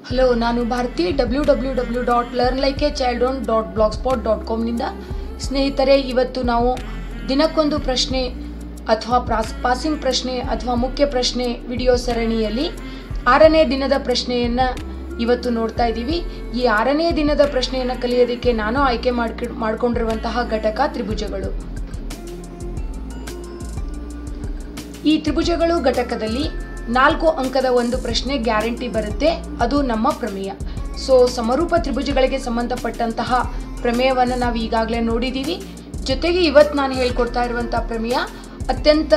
hello ನಾನು Bharati W W W dot learn like a child own dot blogspot dot ಕಾಮ್ನಿಂದ ಸ್ನೇಹಿತರೆ ಇವತ್ತು ನಾವು ದಿನಕ್ಕೊಂದು ಪ್ರಶ್ನೆ ಅಥವಾ ಪ್ರಾಸ್ ಪಾಸಿಂಗ್ ಪ್ರಶ್ನೆ ಅಥವಾ ಮುಖ್ಯ ಪ್ರಶ್ನೆ ವಿಡಿಯೋ ಸರಣಿಯಲ್ಲಿ ಆರನೇ ದಿನದ ಪ್ರಶ್ನೆಯನ್ನು ಇವತ್ತು ನೋಡ್ತಾ ಇದ್ದೀವಿ ಈ ಆರನೇ ದಿನದ ಪ್ರಶ್ನೆಯನ್ನು ಕಲಿಯೋದಕ್ಕೆ ನಾನು ಆಯ್ಕೆ ಮಾಡ್ಕೊ ಮಾಡ್ಕೊಂಡಿರುವಂತಹ ಘಟಕ ತ್ರಿಭುಜಗಳು ಈ ತ್ರಿಭುಜಗಳು ಘಟಕದಲ್ಲಿ ನಾಲ್ಕು ಅಂಕದ ಒಂದು ಪ್ರಶ್ನೆ ಗ್ಯಾರಂಟಿ ಬರುತ್ತೆ ಅದು ನಮ್ಮ ಪ್ರಮೇಯ ಸೊ ಸಮರೂಪ ತ್ರಿಭುಜಗಳಿಗೆ ಸಂಬಂಧಪಟ್ಟಂತಹ ಪ್ರಮೇಯವನ್ನು ನಾವು ಈಗಾಗಲೇ ನೋಡಿದ್ದೀವಿ ಜೊತೆಗೆ ಇವತ್ತು ನಾನು ಹೇಳ್ಕೊಡ್ತಾ ಇರುವಂತಹ ಪ್ರಮೇಯ ಅತ್ಯಂತ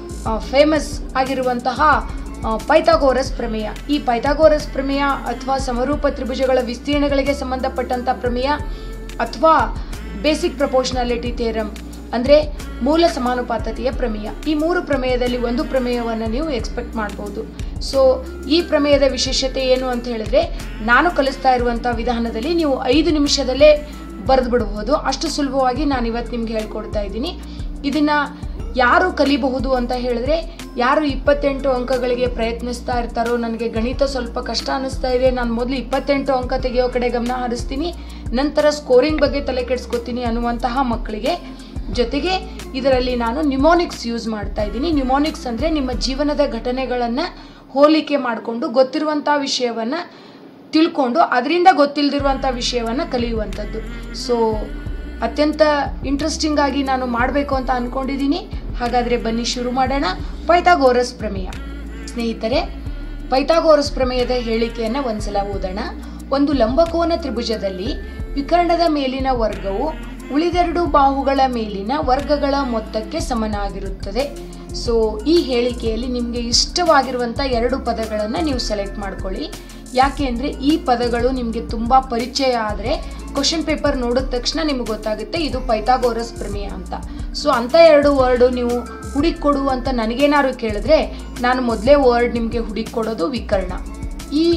ಫೇಮಸ್ ಆಗಿರುವಂತಹ ಆ, ಪೈಥಾಗೋರಸ್ ಪ್ರಮೇಯ ಈ ಪೈಥಾಗೋರಸ್ ಪ್ರಮೇಯ ಅಥವಾ ಸಮರೂಪ ತ್ರಿಭುಜಗಳ ವಿಸ್ತೀರ್ಣಗಳಿಗೆ ಸಂಬಂಧಪಟ್ಟಂಥ ಪ್ರಮೇಯ ಅಥವಾ ಬೇಸಿಕ್ ಪ್ರಪೋರ್ಷನಾಲಿಟಿ ಥಿಯರಮ್ ಅಂದರೆ ಮೂಲ ಸಮಾನುಪಾತತೆಯ ಪ್ರಮೇಯ ಈ ಮೂರು ಪ್ರಮೇಯದಲ್ಲಿ ಒಂದು ಪ್ರಮೇಯವನ್ನು ನೀವು ಎಕ್ಸ್ಪೆಕ್ಟ್ ಮಾಡ್ಬೋದು ಸೊ ಈ ಪ್ರಮೇಯದ ವಿಶೇಷತೆ ಏನು ಅಂತ ಹೇಳಿದ್ರೆ ನಾನು ಕಲಿಸ್ತಾ ಇರುವಂಥ ವಿಧಾನದಲ್ಲಿ ನೀವು ಐದು ನಿಮಿಷದಲ್ಲೇ ಬರೆದು ಬಿಡಬಹುದು ಅಷ್ಟು ಸುಲಭವಾಗಿ ನಾನು ಇವತ್ತು ನಿಮ್ಗೆ ಹೇಳ್ಕೊಡ್ತಾ ಇದ್ದೀನಿ ಇದನ್ನು ಯಾರು ಕಲಿಬಹುದು ಅಂತ ಹೇಳಿದ್ರೆ ಯಾರು ಇಪ್ಪತ್ತೆಂಟು ಅಂಕಗಳಿಗೆ ಪ್ರಯತ್ನಿಸ್ತಾ ಇರ್ತಾರೋ ನನಗೆ ಗಣಿತ ಸ್ವಲ್ಪ ಕಷ್ಟ ಅನ್ನಿಸ್ತಾ ಇದೆ ನಾನು ಮೊದಲು ಇಪ್ಪತ್ತೆಂಟು ಅಂಕ ತೆಗೆಯೋ ಕಡೆ ಗಮನ ಹರಿಸ್ತೀನಿ ನಂತರ ಸ್ಕೋರಿಂಗ್ ಬಗ್ಗೆ ತಲೆ ಕೆಡಿಸ್ಕೊತೀನಿ ಅನ್ನುವಂತಹ ಮಕ್ಕಳಿಗೆ ಜೊತೆಗೆ ಇದರಲ್ಲಿ ನಾನು ನ್ಯೂಮೋನಿಕ್ಸ್ ಯೂಸ್ ಮಾಡ್ತಾ ಇದ್ದೀನಿ ನ್ಯೂಮೋನಿಕ್ಸ್ ಅಂದರೆ ನಿಮ್ಮ ಜೀವನದ ಘಟನೆಗಳನ್ನು ಹೋಲಿಕೆ ಮಾಡಿಕೊಂಡು ಗೊತ್ತಿರುವಂಥ ವಿಷಯವನ್ನು ತಿಳ್ಕೊಂಡು ಅದರಿಂದ ಗೊತ್ತಿಲ್ಲದಿರುವಂಥ ವಿಷಯವನ್ನು ಕಲಿಯುವಂಥದ್ದು ಸೊ ಅತ್ಯಂತ ಇಂಟ್ರೆಸ್ಟಿಂಗ್ ಆಗಿ ನಾನು ಮಾಡಬೇಕು ಅಂತ ಅಂದ್ಕೊಂಡಿದ್ದೀನಿ ಹಾಗಾದರೆ ಬನ್ನಿ ಶುರು ಮಾಡೋಣ ಪೈಥಾಗೋರಸ್ ಪ್ರಮೇಯ ಸ್ನೇಹಿತರೆ ಪೈಥಾಗೋರಸ್ ಪ್ರಮೇಯದ ಹೇಳಿಕೆಯನ್ನು ಒಂದ್ಸಲ ಓದೋಣ ಒಂದು ಲಂಬಕೋನ ತ್ರಿಭುಜದಲ್ಲಿ ವಿಕರ್ಣದ ಮೇಲಿನ ವರ್ಗವು ಉಳಿದೆರಡು ಬಾಹುಗಳ ಮೇಲಿನ ವರ್ಗಗಳ ಮೊತ್ತಕ್ಕೆ ಸಮನಾಗಿರುತ್ತದೆ ಸೊ ಈ ಹೇಳಿಕೆಯಲ್ಲಿ ನಿಮಗೆ ಇಷ್ಟವಾಗಿರುವಂಥ ಎರಡು ಪದಗಳನ್ನು ನೀವು ಸೆಲೆಕ್ಟ್ ಮಾಡ್ಕೊಳ್ಳಿ ಯಾಕೆ ಅಂದರೆ ಈ ಪದಗಳು ನಿಮಗೆ ತುಂಬ ಪರಿಚಯ ಆದರೆ ಕ್ವಶನ್ ಪೇಪರ್ ನೋಡಿದ ತಕ್ಷಣ ನಿಮ್ಗೆ ಗೊತ್ತಾಗುತ್ತೆ ಇದು ಪೈಥಾಗೋರಸ್ ಪ್ರಮೇಯ ಅಂತ ಸೊ ಅಂಥ ಎರಡು ವರ್ಡು ನೀವು ಹುಡುಕಿ ಕೊಡು ಅಂತ ನನಗೇನಾದ್ರು ಕೇಳಿದ್ರೆ ನಾನು ಮೊದಲೇ ವರ್ಡ್ ನಿಮಗೆ ಹುಡುಕಿ ಕೊಡೋದು ವಿಕರ್ಣ ಈ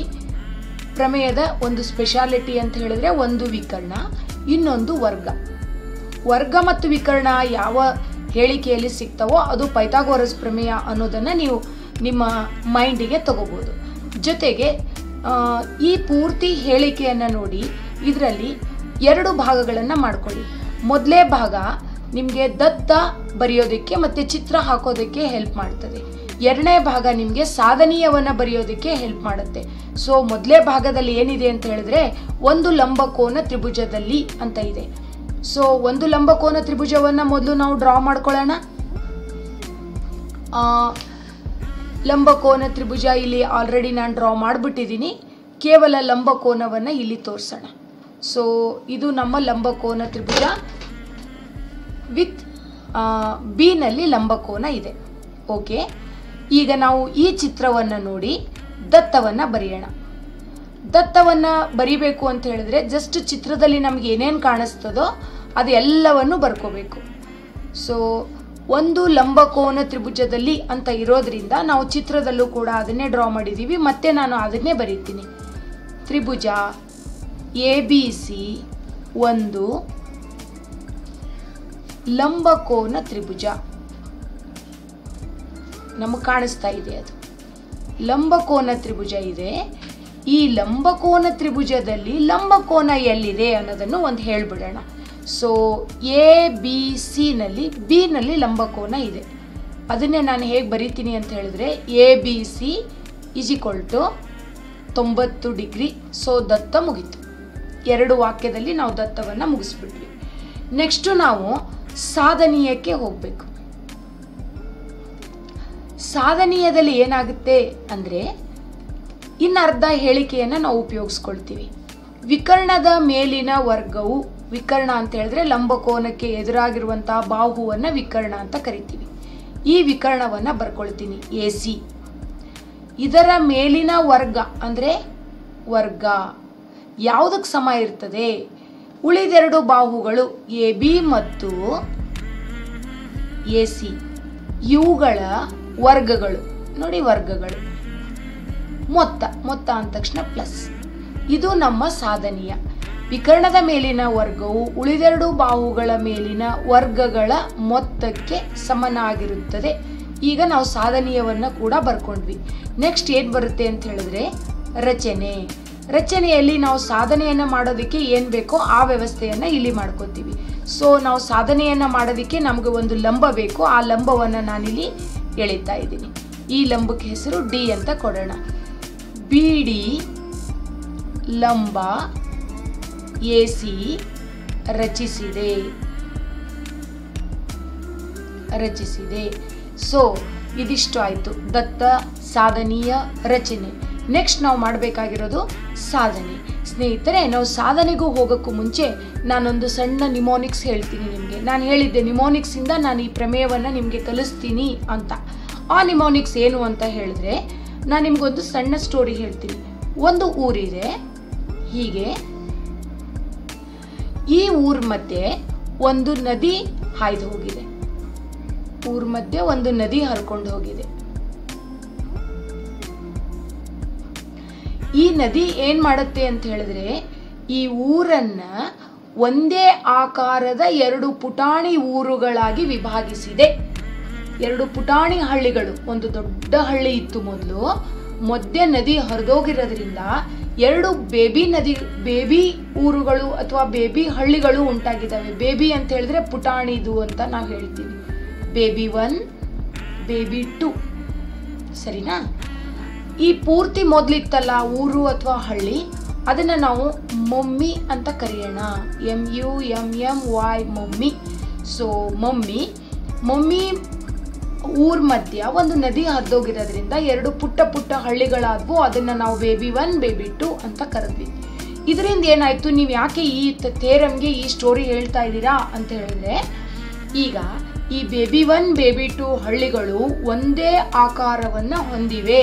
ಪ್ರಮೇಯದ ಒಂದು ಸ್ಪೆಷಾಲಿಟಿ ಅಂತ ಹೇಳಿದ್ರೆ ಒಂದು ವಿಕರ್ಣ ಇನ್ನೊಂದು ವರ್ಗ ವರ್ಗ ಮತ್ತು ವಿಕರ್ಣ ಯಾವ ಹೇಳಿಕೆಯಲ್ಲಿ ಸಿಗ್ತವೋ ಅದು ಪೈಥಾಗೋರಸ್ ಪ್ರಮೇಯ ಅನ್ನೋದನ್ನು ನೀವು ನಿಮ್ಮ ಮೈಂಡಿಗೆ ತಗೋಬೋದು ಜೊತೆಗೆ ಆ, ಈ ಪೂರ್ತಿ ಹೇಳಿಕೆಯನ್ನು ನೋಡಿ ಇದರಲ್ಲಿ ಎರಡು ಭಾಗಗಳನ್ನು ಮಾಡ್ಕೊಳ್ಳಿ ಮೊದಲೇ ಭಾಗ ನಿಮಗೆ ದತ್ತ ಬರೆಯೋದಕ್ಕೆ ಮತ್ತು ಚಿತ್ರ ಹಾಕೋದಕ್ಕೆ ಹೆಲ್ಪ್ ಮಾಡ್ತದೆ ಎರಡನೇ ಭಾಗ ನಿಮಗೆ ಸಾಧನೀಯವನ್ನು ಬರೆಯೋದಕ್ಕೆ ಹೆಲ್ಪ್ ಮಾಡುತ್ತೆ ಸೊ ಮೊದಲೇ ಭಾಗದಲ್ಲಿ ಏನಿದೆ ಅಂತ ಹೇಳಿದ್ರೆ ಒಂದು ಲಂಬಕೋನ ತ್ರಿಭುಜದಲ್ಲಿ ಅಂತ ಇದೆ ಸೊ ಒಂದು ಲಂಬಕೋನ ತ್ರಿಭುಜವನ್ನು ಮೊದಲು ನಾವು ಡ್ರಾ ಮಾಡ್ಕೊಳ್ಳೋಣ ಆ, ಲಂಬಕೋನ ತ್ರಿಭುಜ ಇಲ್ಲಿ ಆಲ್ರೆಡಿ ನಾನು ಡ್ರಾ ಮಾಡಿಬಿಟ್ಟಿದ್ದೀನಿ ಕೇವಲ ಲಂಬಕೋನವನ್ನು ಇಲ್ಲಿ ತೋರಿಸೋಣ ಸೊ ಇದು ನಮ್ಮ ಲಂಬಕೋನ ತ್ರಿಭುಜ ವಿತ್ ಬಿನಲ್ಲಿ ಲಂಬಕೋನ ಇದೆ ಓಕೆ ಈಗ ನಾವು ಈ ಚಿತ್ರವನ್ನು ನೋಡಿ ದತ್ತವನ್ನು ಬರೆಯೋಣ ದತ್ತವನ್ನು ಬರಿಬೇಕು ಅಂತ ಹೇಳಿದ್ರೆ ಜಸ್ಟ್ ಚಿತ್ರದಲ್ಲಿ ನಮ್ಗೆ ಏನೇನು ಕಾಣಿಸ್ತದೋ ಅದು ಎಲ್ಲವನ್ನು ಬರ್ಕೋಬೇಕು ಸೊ ಒಂದು ಲಂಬಕೋನ ತ್ರಿಭುಜದಲ್ಲಿ ಅಂತ ಇರೋದ್ರಿಂದ ನಾವು ಚಿತ್ರದಲ್ಲೂ ಕೂಡ ಅದನ್ನೇ ಡ್ರಾ ಮಾಡಿದ್ದೀವಿ ಮತ್ತೆ ನಾನು ಅದನ್ನೇ ಬರೀತೀನಿ ತ್ರಿಭುಜ ಎ ಬಿ ಸಿ ಒಂದು ಲಂಬಕೋನ ತ್ರಿಭುಜ ನಮಗೆ ಕಾಣಿಸ್ತಾ ಇದೆ ಅದು ಲಂಬಕೋನ ತ್ರಿಭುಜ ಇದೆ ಈ ಲಂಬಕೋನ ತ್ರಿಭುಜದಲ್ಲಿ ಲಂಬಕೋನ ಎಲ್ಲಿದೆ ಅನ್ನೋದನ್ನು ಒಂದು ಹೇಳ್ಬಿಡೋಣ ಸೊ ಎ ಬಿ ಸಿನಲ್ಲಿ ಬಿನಲ್ಲಿ ಲಂಬಕೋನ ಇದೆ ಅದನ್ನೇ ನಾನು ಹೇಗೆ ಬರಿತೀನಿ ಅಂತ ಹೇಳಿದ್ರೆ A B C is equal to ತೊಂಬತ್ತು ಡಿಗ್ರಿ ಸೊ ದತ್ತ ಮುಗೀತು ಎರಡು ವಾಕ್ಯದಲ್ಲಿ ನಾವು ದತ್ತವನ್ನು ಮುಗಿಸ್ಬಿಟ್ವಿ ನೆಕ್ಸ್ಟು ನಾವು ಸಾಧನೀಯಕ್ಕೆ ಹೋಗಬೇಕು ಸಾಧನೀಯದಲ್ಲಿ ಏನಾಗುತ್ತೆ ಅಂದರೆ ಇನ್ನರ್ಧ ಹೇಳಿಕೆಯನ್ನು ನಾವು ಉಪಯೋಗಿಸ್ಕೊಳ್ತೀವಿ ವಿಕರ್ಣದ ಮೇಲಿನ ವರ್ಗವು ವಿಕರ್ಣ ಅಂತ ಹೇಳಿದ್ರೆ ಲಂಬಕೋನಕ್ಕೆ ಎದುರಾಗಿರುವಂತಹ ಬಾಹುವನ್ನು ವಿಕರ್ಣ ಅಂತ ಕರಿತೀವಿ ಈ ವಿಕರ್ಣವನ್ನು ಬರ್ಕೊಳ್ತೀನಿ ಎ ಸಿ ಇದರ ಮೇಲಿನ ವರ್ಗ ಅಂದರೆ ವರ್ಗ ಯಾವುದಕ್ಕೆ ಸಮ ಇರ್ತದೆ ಉಳಿದೆರಡು ಬಾಹುಗಳು ಎ ಬಿ ಮತ್ತು ಎ ಸಿ ಇವುಗಳ ವರ್ಗಗಳು ನೋಡಿ ವರ್ಗಗಳು ಮೊತ್ತ ಮೊತ್ತ ಅಂದ ತಕ್ಷಣ ಪ್ಲಸ್ ಇದು ನಮ್ಮ ಸಾಧನೀಯ ವಿಕರ್ಣದ ಮೇಲಿನ ವರ್ಗವು ಉಳಿದೆರಡು ಬಾಹುಗಳ ಮೇಲಿನ ವರ್ಗಗಳ ಮೊತ್ತಕ್ಕೆ ಸಮನಾಗಿರುತ್ತದೆ ಈಗ ನಾವು ಸಾಧನೀಯವನ್ನು ಕೂಡ ಬರ್ಕೊಂಡ್ವಿ ನೆಕ್ಸ್ಟ್ ಏನು ಬರುತ್ತೆ ಅಂತ ಹೇಳಿದ್ರೆ ರಚನೆ ರಚನೆಯಲ್ಲಿ ನಾವು ಸಾಧನೆಯನ್ನ ಮಾಡೋದಕ್ಕೆ ಏನ್ ಬೇಕೋ ಆ ವ್ಯವಸ್ಥೆಯನ್ನ ಇಲ್ಲಿ ಮಾಡ್ಕೋತೀವಿ ಸೊ ನಾವು ಸಾಧನೆಯನ್ನ ಮಾಡೋದಕ್ಕೆ ನಮ್ಗೆ ಒಂದು ಲಂಬ ಬೇಕು ಆ ಲಂಬವನ್ನ ನಾನಿಲ್ಲಿ ಎಳಿತಾ ಇದ್ದೀನಿ ಈ ಲಂಬಕ್ಕೆ ಹೆಸರು ಡಿ ಅಂತ ಕೊಡೋಣ ಬಿ ಡಿ ಲಂಬ ಎ ಸಿ ರಚಿಸಿದೆ ರಚಿಸಿದೆ ಸೊ ಇದಿಷ್ಟು ಆಯಿತು ದತ್ತ ಸಾಧನೀಯ ರಚನೆ ನೆಕ್ಸ್ಟ್ ನಾವು ಮಾಡಬೇಕಾಗಿರೋದು ಸಾಧನೆ ಸ್ನೇಹಿತರೆ ನಾವು ಸಾಧನೆಗೂ ಹೋಗೋಕ್ಕೂ ಮುಂಚೆ ನಾನೊಂದು ಸಣ್ಣ ನಿಮೋನಿಕ್ಸ್ ಹೇಳ್ತೀನಿ ನಿಮಗೆ ನಾನು ಹೇಳಿದ್ದೆ ನಿಮೋನಿಕ್ಸಿಂದ ನಾನು ಈ ಪ್ರಮೇಯವನ್ನು ನಿಮಗೆ ಕಲಿಸ್ತೀನಿ ಅಂತ ಆ ನಿಮೋನಿಕ್ಸ್ ಏನು ಅಂತ ಹೇಳಿದ್ರೆ ನಾನು ನಿಮ್ಗೊಂದು ಸಣ್ಣ ಸ್ಟೋರಿ ಹೇಳ್ತೀನಿ ಒಂದು ಊರಿದೆ ಹೀಗೆ ಈ ಊರ್ ಮಧ್ಯೆ ಒಂದು ನದಿ ಹಾಯ್ದು ಹೋಗಿದೆ ಊರ್ ಮಧ್ಯೆ ಒಂದು ನದಿ ಹರ್ಕೊಂಡು ಹೋಗಿದೆ ಈ ನದಿ ಏನ್ ಮಾಡುತ್ತೆ ಅಂತ ಹೇಳಿದ್ರೆ ಈ ಊರನ್ನ ಒಂದೇ ಆಕಾರದ ಎರಡು ಪುಟಾಣಿ ಊರುಗಳಾಗಿ ವಿಭಾಗಿಸಿದೆ ಎರಡು ಪುಟಾಣಿ ಹಳ್ಳಿಗಳು ಒಂದು ದೊಡ್ಡ ಹಳ್ಳಿ ಇತ್ತು ಮೊದಲು ಮಧ್ಯೆ ನದಿ ಹರಿದೋಗಿರೋದ್ರಿಂದ ಎರಡು ಬೇಬಿ ನದಿ ಬೇಬಿ ಊರುಗಳು ಅಥವಾ ಬೇಬಿ ಹಳ್ಳಿಗಳು ಉಂಟಾಗಿದ್ದಾವೆ ಬೇಬಿ ಅಂತ ಹೇಳಿದ್ರೆ ಪುಟಾಣಿದು ಅಂತ ನಾವು ಹೇಳ್ತೀವಿ ಬೇಬಿ ಒನ್ ಬೇಬಿ ಟು ಸರಿನಾ ಈ ಪೂರ್ತಿ ಮೊದ್ಲಿತ್ತಲ್ಲ ಊರು ಅಥವಾ ಹಳ್ಳಿ ಅದನ್ನ ನಾವು ಮಮ್ಮಿ ಅಂತ ಕರೆಯೋಣ M U M M Y mummy so mummy mummy ಊರ್ ಮಧ್ಯ ಒಂದು ನದಿ ಹರಿದೋಗಿರೋದ್ರಿಂದ ಎರಡು ಪುಟ್ಟ ಪುಟ್ಟ ಹಳ್ಳಿಗಳಾದ್ವು ಅದನ್ನ ನಾವು ಬೇಬಿ ಒನ್ ಬೇಬಿ ಟು ಅಂತ ಕರೆದ್ವಿ ಇದರಿಂದ ಏನಾಯ್ತು ನೀವು ಯಾಕೆ ಈ ತೇರಮ್ಗೆ ಈ ಸ್ಟೋರಿ ಹೇಳ್ತಾ ಇದ್ದೀರಾ ಅಂತ ಹೇಳಿದ್ರೆ ಈಗ ಈ ಬೇಬಿ ಒನ್ ಬೇಬಿ ಟು ಹಳ್ಳಿಗಳು ಒಂದೇ ಆಕಾರವನ್ನ ಹೊಂದಿವೆ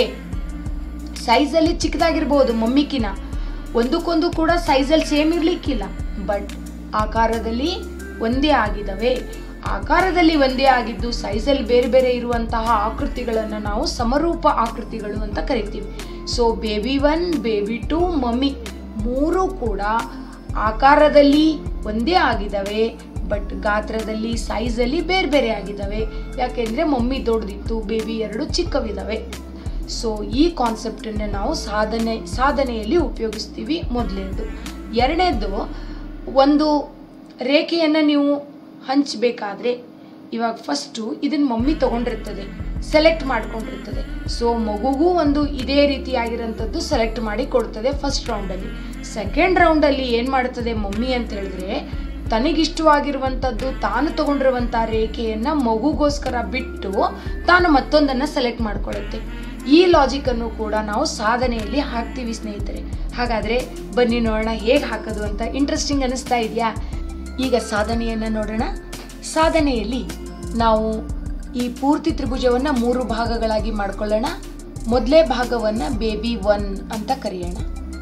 ಸೈಜಲ್ಲಿ ಚಿಕ್ಕದಾಗಿರ್ಬೋದು ಮಮ್ಮಿಕಿನ ಒಂದಕ್ಕೊಂದು ಕೂಡ ಸೈಜಲ್ಲಿ ಸೇಮ್ ಇರ್ಲಿಕ್ಕಿಲ್ಲ ಬಟ್ ಆಕಾರದಲ್ಲಿ ಒಂದೇ ಆಗಿದವೆ ಆಕಾರದಲ್ಲಿ ಒಂದೇ ಆಗಿದ್ದು ಸೈಜಲ್ಲಿ ಬೇರೆ ಬೇರೆ ಇರುವಂತಹ ಆಕೃತಿಗಳನ್ನು ನಾವು ಸಮರೂಪ ಆಕೃತಿಗಳು ಅಂತ ಕರಿತೀವಿ so baby one baby two mummy ಮೂರು ಕೂಡ ಆಕಾರದಲ್ಲಿ ಒಂದೇ ಆಗಿದ್ದಾವೆ ಬಟ್ ಗಾತ್ರದಲ್ಲಿ ಸೈಜಲ್ಲಿ ಬೇರೆ ಬೇರೆ ಆಗಿದ್ದಾವೆ ಯಾಕೆಂದ್ರೆ ಮಮ್ಮಿ ದೊಡ್ಡದಿತ್ತು ಬೇಬಿ ಎರಡು ಚಿಕ್ಕವಿದ್ದಾವೆ ಸೊ ಈ ಕಾನ್ಸೆಪ್ಟನ್ನು ನಾವು ಸಾಧನೆ ಸಾಧನೆಯಲ್ಲಿ ಉಪಯೋಗಿಸ್ತೀವಿ ಮೊದಲನೇದು ಎರಡನೇದು ಒಂದು ರೇಖೆಯನ್ನು ನೀವು ಹಂಚಬೇಕಾದ್ರೆ ಇವಾಗ ಫಸ್ಟು ಇದನ್ನ ಮಮ್ಮಿ ತಗೊಂಡಿರ್ತದೆ ಸೆಲೆಕ್ಟ್ ಮಾಡ್ಕೊಂಡಿರ್ತದೆ ಸೊ ಮಗುಗೂ ಒಂದು ಇದೇ ರೀತಿಯಾಗಿರೋಂಥದ್ದು ಸೆಲೆಕ್ಟ್ ಮಾಡಿ ಕೊಡ್ತದೆ ಫಸ್ಟ್ ರೌಂಡಲ್ಲಿ ಸೆಕೆಂಡ್ ರೌಂಡಲ್ಲಿ ಏನು ಮಾಡ್ತದೆ ಮಮ್ಮಿ ಅಂತ ಹೇಳಿದ್ರೆ ತನಗಿಷ್ಟವಾಗಿರುವಂಥದ್ದು ತಾನು ತಗೊಂಡಿರುವಂಥ ರೇಖೆಯನ್ನು ಮಗುಗೋಸ್ಕರ ಬಿಟ್ಟು ತಾನು ಮತ್ತೊಂದನ್ನು ಸೆಲೆಕ್ಟ್ ಮಾಡ್ಕೊಳ್ಳುತ್ತೆ ಈ ಲಾಜಿಕನ್ನು ಕೂಡ ನಾವು ಸಾಧನೆಯಲ್ಲಿ ಹಾಕ್ತೀವಿ ಸ್ನೇಹಿತರೆ ಹಾಗಾದರೆ ಬನ್ನಿ ನೋಡೋಣ ಹೇಗೆ ಹಾಕೋದು ಅಂತ ಇಂಟ್ರೆಸ್ಟಿಂಗ್ ಅನಿಸ್ತಾ ಇದೆಯಾ ಈಗ ಸಾಧನೆಯನ್ನು ನೋಡೋಣ ಸಾಧನೆಯಲ್ಲಿ ನಾವು ಈ ಪೂರ್ತಿ ತ್ರಿಭುಜವನ್ನು ಮೂರು ಭಾಗಗಳಾಗಿ ಮಾಡ್ಕೊಳ್ಳೋಣ ಮೊದಲೇ ಭಾಗವನ್ನು ಬೇಬಿ ಒನ್ ಅಂತ ಕರೆಯೋಣ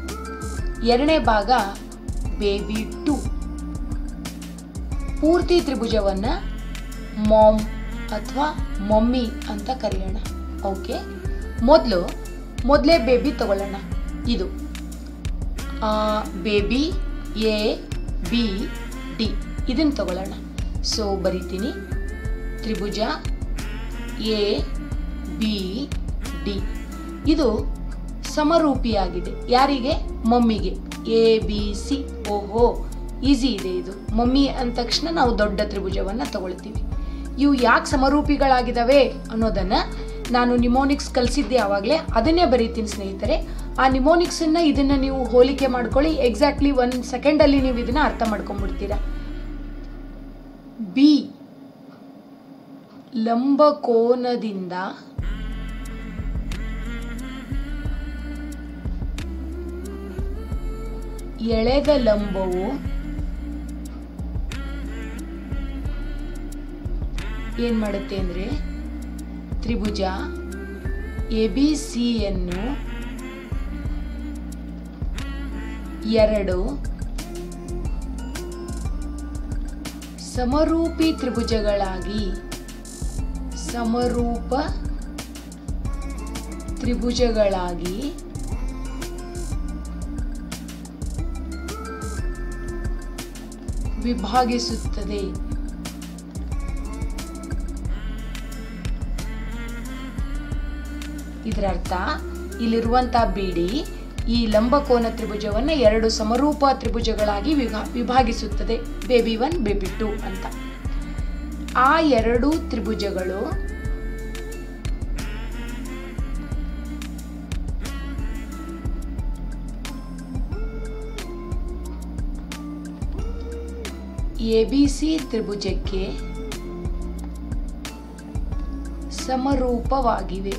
ಎರಡನೇ ಭಾಗ ಬೇಬಿ ಟು ಪೂರ್ತಿ ತ್ರಿಭುಜವನ್ನು ಮಾಮ್ ಅಥವಾ ಮಮ್ಮಿ ಅಂತ ಕರೆಯೋಣ ಓಕೆ ಮೊದಲು ಮೊದಲೇ ಬೇಬಿ ತಗೊಳ್ಳೋಣ ಇದು ಬೇಬಿ ಎ ಬಿ ಡಿ ಇದನ್ನು ತಗೊಳ್ಳೋಣ ಸೊ ಬರಿತೀನಿ ತ್ರಿಭುಜ ಎ ಬಿ ಡಿ ಇದು ಸಮರೂಪಿಯಾಗಿದೆ ಯಾರಿಗೆ ಮಮ್ಮಿಗೆ ಎ ಬಿ ಸಿ ಓಹೋ ಈಸಿ ಇದೆ ಇದು ಮಮ್ಮಿ ಅಂದ ತಕ್ಷಣ ನಾವು ದೊಡ್ಡ ತ್ರಿಭುಜವನ್ನು ತಗೊಳ್ತೀವಿ ಇವು ಯಾಕೆ ಸಮರೂಪಿಗಳಾಗಿದ್ದಾವೆ ಅನ್ನೋದನ್ನ ನಾನು ನಿಮೋನಿಕ್ಸ್ ಕಲಿಸಿದ್ದೆ ಆವಾಗಲೇ ಅದನ್ನೇ ಬರೀತೀನಿ ಸ್ನೇಹಿತರೆ ಆ ನಿಮೋನಿಕ್ಸನ್ನ ಇದನ್ನ ನೀವು ಹೋಲಿಕೆ ಮಾಡ್ಕೊಳ್ಳಿ ಎಕ್ಸಾಕ್ಟ್ಲಿ ಒನ್ ಸೆಕೆಂಡಲ್ಲಿ ನೀವು ಇದನ್ನ ಅರ್ಥ ಮಾಡ್ಕೊಂಡ್ಬಿಡ್ತೀರಾ ಬಿ ಲಂಬಕೋನದಿಂದ ಎಳೆದ ಲಂಬವು ಏನ್ ಮಾಡುತ್ತೆ ಅಂದ್ರೆ ತ್ರಿಭುಜ ಎ ಬಿ ಸಿಯನ್ನು ಎರಡು ಸಮರೂಪಿ ತ್ರಿಭುಜಗಳಾಗಿ ಸಮರೂಪ ತ್ರಿಭುಜಗಳಾಗಿ ವಿಭಾಗಿಸುತ್ತದೆ ಇದರ ಅರ್ಥ ಇಲ್ಲಿರುವಂತ ಬಿಡಿ ಈ ಲಂಬಕೋನ ತ್ರಿಭುಜವನ್ನು ಎರಡು ಸಮರೂಪ ತ್ರಿಭುಜಗಳಾಗಿ ವಿಭಾ ವಿಭಾಗಿಸುತ್ತದೆ ಬೇಬಿ ಒನ್ ಬೇಬಿ ಟು ಅಂತ ಆ ಎರಡು ತ್ರಿಭುಜಗಳು ಎ ಬಿ ಸಿ ತ್ರಿಭುಜಕ್ಕೆ ಸಮರೂಪವಾಗಿವೆ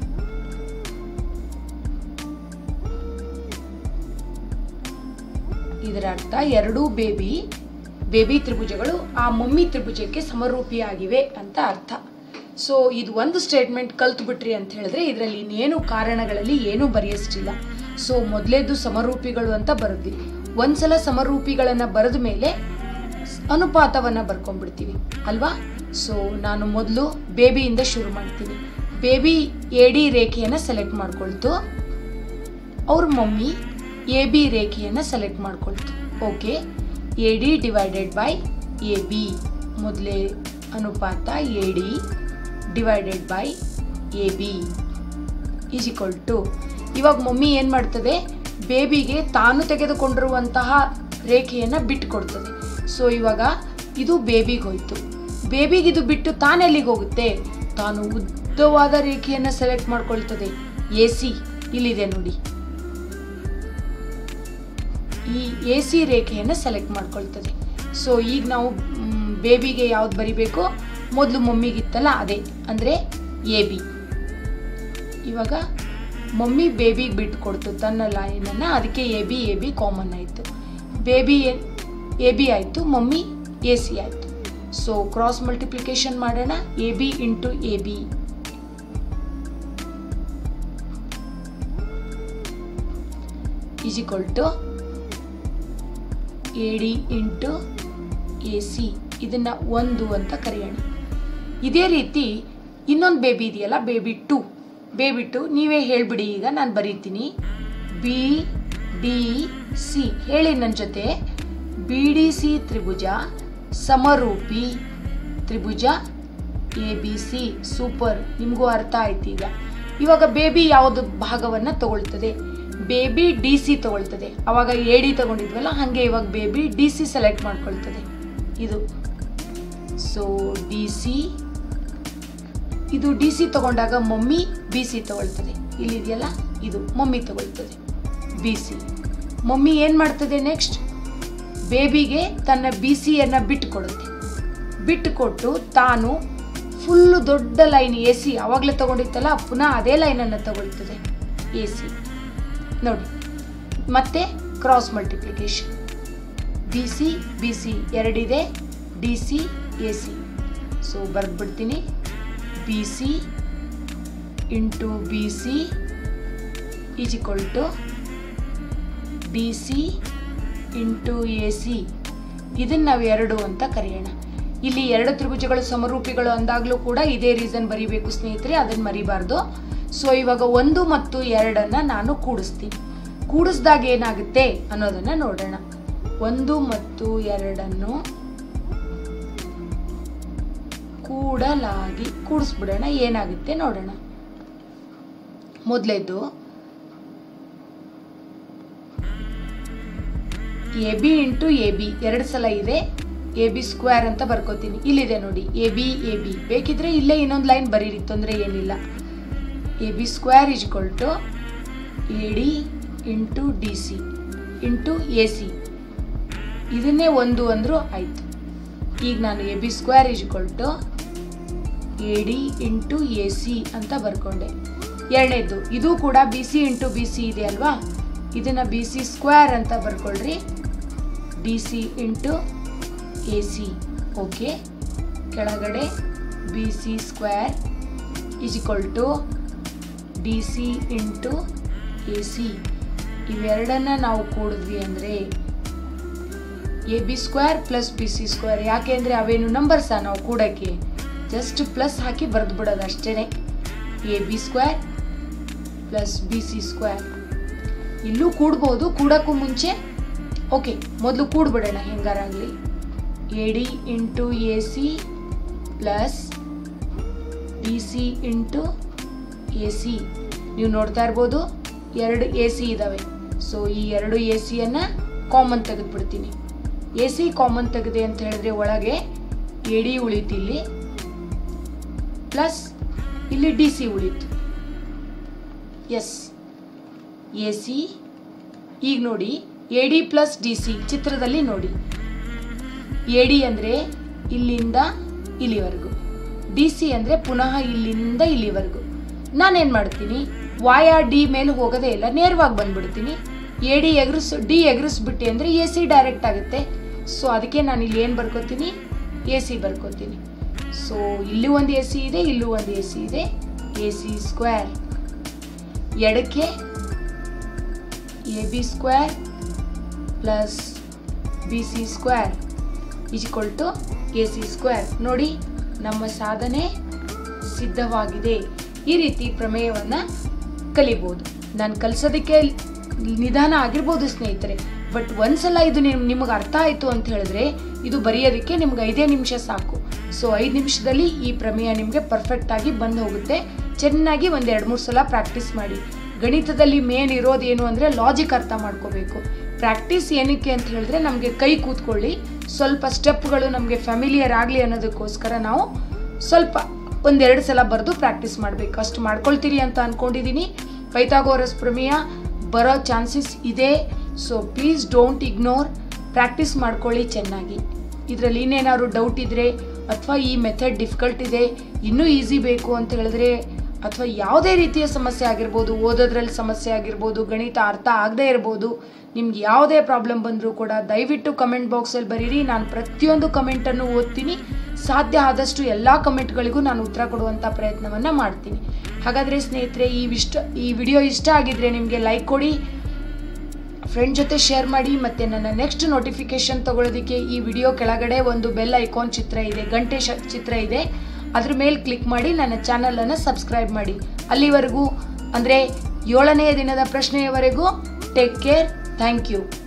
ಇದರ ಅರ್ಥ ಎರಡೂ ಬೇಬಿ ಬೇಬಿ ತ್ರಿಭುಜಗಳು ಆ ಮಮ್ಮಿ ತ್ರಿಭುಜಕ್ಕೆ ಸಮರೂಪಿಯಾಗಿವೆ ಅಂತ ಅರ್ಥ ಸೊ ಇದು ಒಂದು ಸ್ಟೇಟ್ಮೆಂಟ್ ಕಲ್ತು ಬಿಟ್ರಿ ಅಂತ ಹೇಳಿದ್ರೆ ಇದರಲ್ಲಿ ಇನ್ನೇನು ಕಾರಣಗಳಲ್ಲಿ ಏನೂ ಬರೆಯಷ್ಟಿಲ್ಲ ಸೊ ಮೊದಲೇದು ಸಮರೂಪಿಗಳು ಅಂತ ಬರೆದ್ವಿ ಒಂದ್ಸಲ ಸಮರೂಪಿಗಳನ್ನ ಬರೆದ ಮೇಲೆ ಅನುಪಾತವನ್ನ ಬರ್ಕೊಂಡ್ಬಿಡ್ತೀವಿ ಅಲ್ವಾ ಸೊ ನಾನು ಮೊದಲು ಬೇಬಿಯಿಂದ ಶುರು ಮಾಡ್ತೀನಿ ಬೇಬಿ ಎ ಡಿ ರೇಖೆಯನ್ನು ಸೆಲೆಕ್ಟ್ ಮಾಡ್ಕೊಳ್ತು ಅವ್ರ ಮಮ್ಮಿ ಎ ಬಿ ರೇಖೆಯನ್ನು ಸೆಲೆಕ್ಟ್ ಮಾಡ್ಕೊಳ್ತು okay A D divided by A B ಮೊದಲೇ ಅನುಪಾತ A D divided by A B is equal to ಇವಾಗ ಮಮ್ಮಿ ಏನು ಮಾಡ್ತದೆ ಬೇಬಿಗೆ ತಾನು ತೆಗೆದುಕೊಂಡಿರುವಂತಹ ರೇಖೆಯನ್ನು ಬಿಟ್ಟು ಕೊಡ್ತದೆ ಸೊ ಇವಾಗ ಇದು ಬೇಬಿಗೆ ಹೋಯ್ತು ಬೇಬಿಗೆ ಇದು ಬಿಟ್ಟು ತಾನೆಲ್ಲಿಗೆ ಹೋಗುತ್ತೆ ತಾನು ಉದ್ದವಾದ ರೇಖೆಯನ್ನು ಸೆಲೆಕ್ಟ್ ಮಾಡ್ಕೊಳ್ತದೆ ಎ ಸಿ ಇಲ್ಲಿದೆ ನೋಡಿ ಈ ಎ ಸಿ ರೇಖೆಯನ್ನು ಸೆಲೆಕ್ಟ್ ಮಾಡ್ಕೊಳ್ತದೆ ಸೊ ಈಗ ನಾವು ಮ್, ಬೇಬಿಗೆ ಯಾವ್ದು ಬರಿಬೇಕು ಮೊದಲು ಮಮ್ಮಿಗಿತ್ತಲ್ಲ ಅದೇ ಅಂದರೆ ಎ ಬಿ ಇವಾಗ ಮಮ್ಮಿ ಬೇಬಿಗೆ ಬಿಟ್ಟು ಕೊಡ್ತು ತನ್ನ ಲೈನನ್ನು ಅದಕ್ಕೆ A B A B common ಆಯಿತು ಬೇಬಿ ಎ ಬಿ ಆಯಿತು ಮಮ್ಮಿ ಎ ಸಿ ಆಯಿತು ಸೊ ಕ್ರಾಸ್ ಮಲ್ಟಿಪ್ಲಿಕೇಶನ್ ಮಾಡೋಣ A B into A B is equal to A D into A C ಇದನ್ನು ಒಂದು ಅಂತ ಕರೆಯೋಣ ಇದೇ ರೀತಿ ಇನ್ನೊಂದು ಬೇಬಿ ಇದೆಯಲ್ಲ ಬೇಬಿ ಟು ಬೇಬಿ ಟು ನೀವೇ ಹೇಳ್ಬಿಡಿ ಈಗ ನಾನು ಬರೀತೀನಿ ಬಿ ಡಿ ಸಿ ಹೇಳಿ ನನ್ನ ಜೊತೆ ಬಿ ಡಿ ಸಿ ತ್ರಿಭುಜ ಸಮರೂಪಿ ತ್ರಿಭುಜ ಎ ಬಿ ಸಿ ಸೂಪರ್ ನಿಮಗೂ ಅರ್ಥ ಆಯ್ತು ಈಗ ಇವಾಗ ಬೇಬಿ ಯಾವುದು ಭಾಗವನ್ನು ತಗೊಳ್ತದೆ ಬೇಬಿ ಡಿ ಸಿ ತಗೊಳ್ತದೆ ಅವಾಗ ಎ ಡಿ ತಗೊಂಡಿದ್ವಲ್ಲ ಹಾಗೆ ಇವಾಗ ಬೇಬಿ ಡಿ ಸಿ ಸೆಲೆಕ್ಟ್ ಮಾಡ್ಕೊಳ್ತದೆ ಇದು ಸೊ ಡಿ ಸಿ ಇದು ಡಿ ಸಿ ತಗೊಂಡಾಗ ಮಮ್ಮಿ ಬಿ ಸಿ ತಗೊಳ್ತದೆ ಇಲ್ಲಿದೆಯಲ್ಲ ಇದು ಮಮ್ಮಿ ತಗೊಳ್ತದೆ ಬಿ ಸಿ ಮಮ್ಮಿ ಏನು ಮಾಡ್ತದೆ ನೆಕ್ಸ್ಟ್ ಬೇಬಿಗೆ ತನ್ನ ಬಿ ಸಿಯನ್ನು ಬಿಟ್ಟು ಕೊಡುತ್ತೆ ಬಿಟ್ಟು ಕೊಟ್ಟು ತಾನು ಫುಲ್ಲು ದೊಡ್ಡ ಲೈನ್ ಎ ಸಿ ಆವಾಗಲೇ ತಗೊಂಡಿತ್ತಲ್ಲ ಪುನಃ ಅದೇ ಲೈನನ್ನು ತಗೊಳ್ತದೆ ಎ ಸಿ ನೋಡಿ ಮತ್ತೆ cross multiplication B C B C ಎರಡಿದೆ D C A C so ಬರೆದ್ಬಿಡ್ತೀನಿ B C into B C is equal to D C into A C ಇದನ್ನು ನಾವು ಎರಡು ಅಂತ ಕರೆಯೋಣ ಇಲ್ಲಿ ಎರಡು ತ್ರಿಭುಜಗಳು ಸಮರೂಪಿಗಳು ಅಂದಾಗಲೂ ಕೂಡ ಇದೇ ರೀಸನ್ ಬರಿಬೇಕು ಸ್ನೇಹಿತರೆ ಅದನ್ನು ಮರಿಬಾರ್ದು ಸೊ ಇವಾಗ ಒಂದು ಮತ್ತು ಎರಡನ್ನ ನಾನು ಕೂಡಿಸ್ತೀನಿ ಕೂಡಿಸ್ದಾಗ ಏನಾಗುತ್ತೆ ಅನ್ನೋದನ್ನ ನೋಡೋಣ ಒಂದು ಮತ್ತು ಎರಡನ್ನು ಕೂಡಲಾಗಿ ಕೂಡಿಸ್ಬಿಡೋಣ ಏನಾಗುತ್ತೆ ನೋಡೋಣ ಮೊದಲೇದು A B into A B ಎರಡು ಸಲ ಇದೆ ಎ ಬಿ ಸ್ಕ್ವೇರ್ ಅಂತ ಬರ್ಕೋತೀನಿ ಇಲ್ಲಿದೆ ನೋಡಿ ಎ ಬಿ ಎ ಬಿ ಬೇಕಿದ್ರೆ ಇಲ್ಲೇ ಇನ್ನೊಂದು ಲೈನ್ ಬರೀರಿ ತೊಂದರೆ ಏನಿಲ್ಲ A B square is equal to A D into D C into A C ಇದನ್ನೇ ಒಂದು ಅಂದರೂ ಆಯಿತು ಈಗ ನಾನು A B square is equal to A D into A C ಅಂತ ಬರ್ಕೊಂಡೆ ಎರಡನೇದು ಇದು ಕೂಡ B C into B C ಇದೆ ಅಲ್ವಾ ಇದನ್ನು ಬಿ ಸಿ ಸ್ಕ್ವೇರ್ ಅಂತ ಬರ್ಕೊಳ್ರಿ D C into A C okay ಕೆಳಗಡೆ B C square is equal to D C into A C ಇವೆರಡನ್ನ ನಾವು ಕೂಡಿದ್ವಿ ಅಂದರೆ A B square plus B C square ಯಾಕೆ ಅಂದರೆ ಅವೇನು ನಂಬರ್ಸಾ ನಾವು ಕೂಡೋಕ್ಕೆ ಜಸ್ಟ್ ಪ್ಲಸ್ ಹಾಕಿ ಬರೆದು ಬಿಡೋದು ಅಷ್ಟೇ A B square plus B C square ಇಲ್ಲೂ ಕೂಡ್ಬೋದು ಕೂಡಕ್ಕೂ ಮುಂಚೆ ಓಕೆ ಮೊದಲು ಕೂಡ್ಬಿಡೋಣ ಹೆಂಗಾರಾಗಲಿ A D into A C plus B C into A C ನೀವು ನೋಡ್ತಾ ಇರ್ಬೋದು ಎರಡು ಎ ಸಿ ಇದ್ದಾವೆ ಸೊ ಈ ಎರಡು ಎ ಸಿಯನ್ನು ಕಾಮನ್ ತೆಗೆದುಬಿಡ್ತೀನಿ ಎ ಸಿ ಕಾಮನ್ ತೆಗೆದೆ ಅಂತ ಹೇಳಿದ್ರೆ ಒಳಗೆ ಎ ಡಿ ಉಳಿತು ಇಲ್ಲಿ ಪ್ಲಸ್ ಇಲ್ಲಿ ಡಿ ಸಿ ಉಳಿತು ಎಸ್ ಎ ಸಿ ಈಗ ನೋಡಿ A D plus D C ಚಿತ್ರದಲ್ಲಿ ನೋಡಿ ಎ ಡಿ ಅಂದರೆ ಇಲ್ಲಿಂದ ಇಲ್ಲಿವರೆಗೂ ಡಿ ಸಿ ಅಂದರೆ ಪುನಃ ಇಲ್ಲಿಂದ ಇಲ್ಲಿವರೆಗೂ ನಾನೇನು ಮಾಡ್ತೀನಿ ವಾಯ ಡಿ ಮೇಲೆ ಹೋಗೋದೇ ಇಲ್ಲ ನೇರವಾಗಿ ಬಂದ್ಬಿಡ್ತೀನಿ ಎ ಡಿ ಎಗ್ರಿಸ್ ಡಿ ಎಗ್ರಿಸ್ಬಿಟ್ಟೆ ಅಂದರೆ ಎ ಸಿ ಡೈರೆಕ್ಟ್ ಆಗುತ್ತೆ ಸೊ ಅದಕ್ಕೆ ನಾನು ಇಲ್ಲಿ ಏನು ಬರ್ಕೋತೀನಿ ಎ ಸಿ ಬರ್ಕೋತೀನಿ ಸೊ ಇಲ್ಲಿ ಒಂದು ಎ ಸಿ ಇದೆ ಇಲ್ಲೂ ಒಂದು ಎ ಸಿ ಇದೆ ಎ ಸಿ ಸ್ಕ್ವೇರ್ ಎಡಕ್ಕೆ A B square plus B C square is equal to A C square ನೋಡಿ ನಮ್ಮ ಸಾಧನೆ ಸಿದ್ಧವಾಗಿದೆ ಈ ರೀತಿ ಪ್ರಮೇಯವನ್ನು ಕಲಿಬೋದು ನಾನು ಕಲಿಸೋದಕ್ಕೆ ನಿಧಾನ ಆಗಿರ್ಬೋದು ಸ್ನೇಹಿತರೆ ಬಟ್ ಒಂದ್ಸಲ ಇದು ನಿಮ್ ನಿಮಗೆ ಅರ್ಥ ಆಯಿತು ಅಂತ ಹೇಳಿದ್ರೆ ಇದು ಬರೆಯೋದಕ್ಕೆ ನಿಮ್ಗೆ ಐದೇ ನಿಮಿಷ ಸಾಕು ಸೊ ಐದು ನಿಮಿಷದಲ್ಲಿ ಈ ಪ್ರಮೇಯ ನಿಮಗೆ ಪರ್ಫೆಕ್ಟಾಗಿ ಬಂದು ಹೋಗುತ್ತೆ ಚೆನ್ನಾಗಿ ಒಂದು ಎರಡು ಮೂರು ಸಲ ಪ್ರಾಕ್ಟೀಸ್ ಮಾಡಿ ಗಣಿತದಲ್ಲಿ ಮೇನ್ ಇರೋದೇನು ಅಂದರೆ ಲಾಜಿಕ್ ಅರ್ಥ ಮಾಡ್ಕೋಬೇಕು ಪ್ರಾಕ್ಟೀಸ್ ಏನಕ್ಕೆ ಅಂತ ಹೇಳಿದ್ರೆ ನಮಗೆ ಕೈ ಕೂತ್ಕೊಳ್ಳಿ ಸ್ವಲ್ಪ ಸ್ಟೆಪ್ಗಳು ನಮಗೆ ಫ್ಯಾಮಿಲಿಯರ್ ಆಗಲಿ ಅನ್ನೋದಕ್ಕೋಸ್ಕರ ನಾವು ಸ್ವಲ್ಪ ಒಂದೆರಡು ಸಲ ಬರೆದು ಪ್ರಾಕ್ಟೀಸ್ ಮಾಡಬೇಕು ಅಷ್ಟು ಮಾಡ್ಕೊಳ್ತೀರಿ ಅಂತ ಅಂದ್ಕೊಂಡಿದ್ದೀನಿ ಪೈಥಾಗೋರಸ್ ಪ್ರಮೇಯ ಬರೋ ಚಾನ್ಸಸ್ ಇದೆ so please don't ignore practice ಮಾಡ್ಕೊಳ್ಳಿ ಚೆನ್ನಾಗಿ ಇದರಲ್ಲಿ ಇನ್ನೇನಾದ್ರು ಡೌಟ್ ಇದ್ದರೆ ಅಥವಾ ಈ ಮೆಥಡ್ ಡಿಫಿಕಲ್ಟ್ ಇದೆ ಇನ್ನೂ ಈಸಿ ಬೇಕು ಅಂತ ಹೇಳಿದ್ರೆ ಅಥವಾ ಯಾವುದೇ ರೀತಿಯ ಸಮಸ್ಯೆ ಆಗಿರ್ಬೋದು ಓದೋದ್ರಲ್ಲಿ ಸಮಸ್ಯೆ ಆಗಿರ್ಬೋದು ಗಣಿತ ಅರ್ಥ ಆಗದೇ ಇರ್ಬೋದು ನಿಮ್ಗೆ ಯಾವುದೇ ಪ್ರಾಬ್ಲಮ್ ಬಂದರೂ ಕೂಡ ದಯವಿಟ್ಟು ಕಮೆಂಟ್ ಬಾಕ್ಸಲ್ಲಿ ಬರೀರಿ ನಾನು ಪ್ರತಿಯೊಂದು ಕಮೆಂಟನ್ನು ಓದ್ತೀನಿ ಸಾಧ್ಯ ಆದಷ್ಟು ಎಲ್ಲ ಕಮೆಂಟ್ಗಳಿಗೂ ನಾನು ಉತ್ತರ ಕೊಡುವಂಥ ಪ್ರಯತ್ನವನ್ನು ಮಾಡ್ತೀನಿ ಹಾಗಾದರೆ ಸ್ನೇಹಿತರೆ ಈ ವಿಷ್ಟ ಈ ವಿಡಿಯೋ ಇಷ್ಟ ಆಗಿದ್ರೆ ನಿಮಗೆ ಲೈಕ್ ಕೊಡಿ ಫ್ರೆಂಡ್ ಜೊತೆ ಶೇರ್ ಮಾಡಿ ಮತ್ತು ನನ್ನ ನೆಕ್ಸ್ಟ್ ನೋಟಿಫಿಕೇಶನ್ ತಗೊಳ್ಳೋದಕ್ಕೆ ಈ ವಿಡಿಯೋ ಕೆಳಗಡೆ ಒಂದು ಬೆಲ್ ಐಕಾನ್ ಚಿತ್ರ ಇದೆ ಗಂಟೆ ಶ ಚಿತ್ರ ಇದೆ ಅದ್ರ ಮೇಲೆ ಕ್ಲಿಕ್ ಮಾಡಿ ನನ್ನ ಚಾನಲನ್ನು ಸಬ್ಸ್ಕ್ರೈಬ್ ಮಾಡಿ ಅಲ್ಲಿವರೆಗೂ ಅಂದರೆ ಏಳನೆಯ ದಿನದ ಪ್ರಶ್ನೆಯವರೆಗೂ ಟೇಕ್ ಕೇರ್ ಥ್ಯಾಂಕ್ ಯು